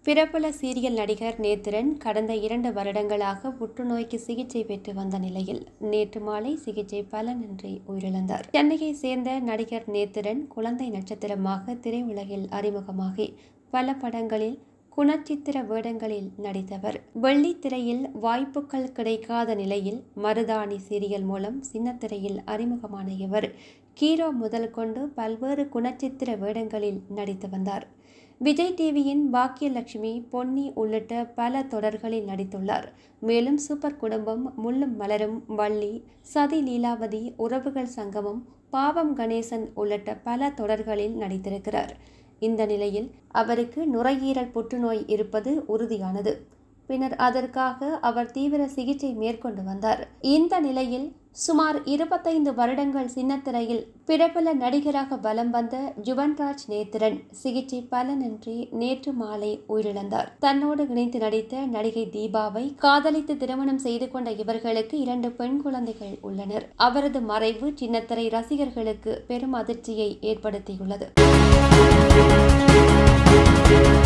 பிரபல சீரியல் நடிகர் நேத்திரன் கடந்த இரண்டு வருடங்களாக புற்றுநோய்க்கு சிகிச்சை பெற்று வந்த நிலையில் நேற்று மாலை சிகிச்சை பலனின்றி உயிரிழந்தார் சென்னையை சேர்ந்த நடிகர் நேத்திரன் குழந்தை நட்சத்திரமாக திரையுலகில் அறிமுகமாகி பல படங்களில் குணச்சித்திர வேடங்களில் நடித்தவர் வெள்ளித்திரையில் வாய்ப்புகள் கிடைக்காத நிலையில் மருதாணி சீரியல் மூலம் சின்னத்திரையில் அறிமுகமான இவர் ஹீரோ முதல் கொண்டு பல்வேறு குணச்சித்திர வேடங்களில் நடித்து வந்தார் விஜய் டிவியின் பாக்கியலட்சுமி பொன்னி உள்ளிட்ட பல தொடர்களில் நடித்துள்ளார் மேலும் சூப்பர் குடும்பம் முள்ளும் மலரும் வள்ளி சதி லீலாவதி உறவுகள் சங்கமம் பாவம் கணேசன் உள்ளிட்ட பல தொடர்களில் நடித்திருக்கிறார் இந்த நிலையில் அவருக்கு நுரையீரல் புற்றுநோய் இருப்பது உறுதியானது பின்னர் அதற்காக அவர் தீவிர சிகிச்சை மேற்கொண்டு வந்தார் இந்த நிலையில் சுமார் இருபத்தைந்து வருடங்கள் சின்னத்திரையில் பிரபல நடிகராக வலம் வந்த ஜுவன்ராஜ் நேத்திரன் சிகிச்சை பலனின்றி நேற்று மாலை உயிரிழந்தார் தன்னோடு இணைந்து நடித்த நடிகை தீபாவை காதலித்து திருமணம் செய்து கொண்ட இவர்களுக்கு இரண்டு பெண் குழந்தைகள் உள்ளனர் அவரது மறைவு சின்னத்திரை ரசிகர்களுக்கு பெரும் அதிர்ச்சியை ஏற்படுத்தியுள்ளது